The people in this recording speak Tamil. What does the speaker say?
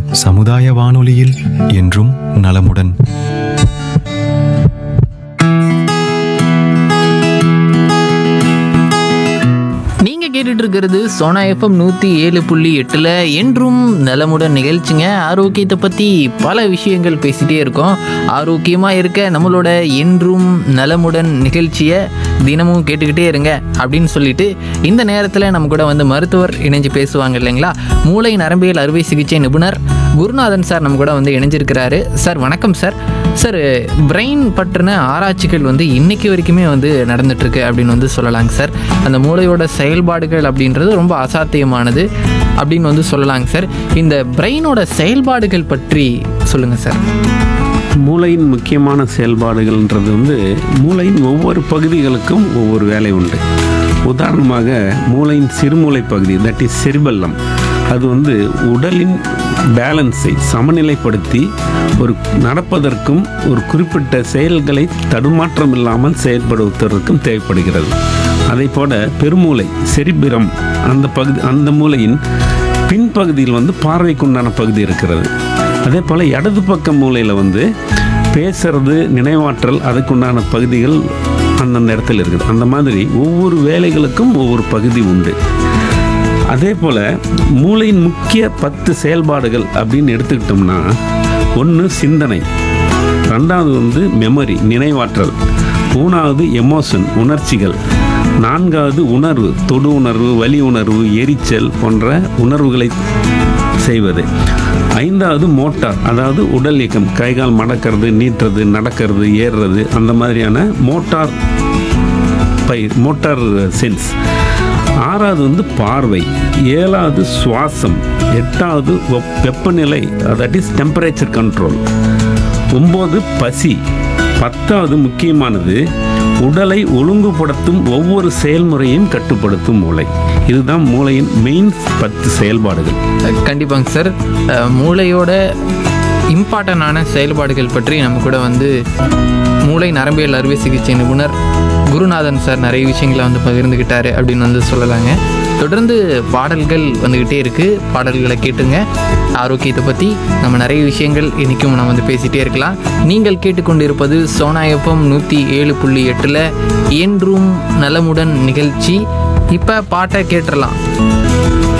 சமுதாய வானொலியில் என்றும் நலமுடன் நீங்க கேட்டுட்டு இருக்கிறது சோனா எஃப்எம் நூத்தி ஏழு புள்ளி எட்டுல என்றும் நலமுடன் நிகழ்ச்சிங்க ஆரோக்கியத்தை பத்தி பல விஷயங்கள் பேசிட்டே இருக்கோம் ஆரோக்கியமா இருக்க நம்மளோட என்றும் நலமுடன் நிகழ்ச்சியை தினமும் கேட்டுக்கிட்டே இருங்க அப்படின்னு சொல்லிட்டு இந்த நேரத்தில் நம்ம கூட வந்து மருத்துவர் இணைஞ்சு பேசுவாங்க இல்லைங்களா மூளை நரம்பியல் அறுவை சிகிச்சை நிபுணர் குருநாதன் சார் நம்ம கூட வந்து இணைஞ்சிருக்கிறாரு சார் வணக்கம் சார் சார் பிரெயின் பற்றின ஆராய்ச்சிகள் வந்து இன்னைக்கு வரைக்குமே வந்து நடந்துட்டு இருக்கு அப்படின்னு வந்து சொல்லலாங்க சார் அந்த மூளையோட செயல்பாடுகள் அப்படின்றது ரொம்ப அசாத்தியமானது அப்படின்னு வந்து சொல்லலாங்க சார் இந்த பிரெயினோட செயல்பாடுகள் பற்றி சொல்லுங்க சார் மூளையின் முக்கியமான செயல்பாடுகள்ன்றது வந்து மூளையின் ஒவ்வொரு பகுதிகளுக்கும் ஒவ்வொரு வேலை உண்டு உதாரணமாக மூளையின் சிறுமூளை பகுதி தட் இஸ் செரிபல்லம் அது வந்து உடலின் பேலன்ஸை சமநிலைப்படுத்தி ஒரு நடப்பதற்கும் ஒரு குறிப்பிட்ட செயல்களை தடுமாற்றம் இல்லாமல் செயல்படுவதற்கும் தேவைப்படுகிறது அதே போல பெருமூளை செரிபிரம் அந்த பகுதி அந்த மூளையின் பின்பகுதியில் வந்து பார்வைக்குண்டான பகுதி இருக்கிறது அதே போல் இடது பக்க மூலையில் வந்து பேசுறது நினைவாற்றல் அதுக்குண்டான பகுதிகள் அந்தந்த இடத்துல இருக்குது அந்த மாதிரி ஒவ்வொரு வேலைகளுக்கும் ஒவ்வொரு பகுதி உண்டு அதே போல் மூளையின் முக்கிய பத்து செயல்பாடுகள் அப்படின்னு எடுத்துக்கிட்டோம்னா ஒன்று சிந்தனை ரெண்டாவது வந்து மெமரி நினைவாற்றல் மூணாவது எமோஷன் உணர்ச்சிகள் நான்காவது உணர்வு தொடு உணர்வு வலி உணர்வு எரிச்சல் போன்ற உணர்வுகளை செய்வது ஐந்தாவது மோட்டார் அதாவது உடல் இயக்கம் கைகால் மடக்கிறது நீட்டுறது நடக்கிறது ஏறுறது அந்த மாதிரியான மோட்டார் பை மோட்டார் சென்ஸ் ஆறாவது வந்து பார்வை ஏழாவது சுவாசம் எட்டாவது வெப்- வெப்பநிலை தட் இஸ் டெம்பரேச்சர் கண்ட்ரோல் ஒம்பது பசி பத்தாவது முக்கியமானது உடலை ஒழுங்குபடுத்தும் ஒவ்வொரு செயல்முறையும் கட்டுப்படுத்தும் மூளை இதுதான் மூளையின் மெயின் பத்து செயல்பாடுகள் அஹ் கண்டிப்பாங்க சார் அஹ் மூளையோட இம்பார்ட்டண்டான செயல்பாடுகள் பற்றி நம்ம கூட வந்து மூளை நரம்பியல் அறுவை சிகிச்சை நிபுணர் குருநாதன் சார் நிறைய விஷயங்களை வந்து பகிர்ந்துக்கிட்டாரு அப்படின்னு வந்து சொல்லலாங்க தொடர்ந்து பாடல்கள் வந்துக்கிட்டே இருக்குது பாடல்களை கேட்டுங்க ஆரோக்கியத்தை பற்றி நம்ம நிறைய விஷயங்கள் இன்றைக்கும் நம்ம வந்து பேசிகிட்டே இருக்கலாம் நீங்கள் கேட்டுக்கொண்டிருப்பது சோனா எஃப்எம் நூற்றி ஏழு புள்ளி எட்டில் என்றும் நலமுடன் நிகழ்ச்சி இப்போ பாட்டை கேட்டுடலாம்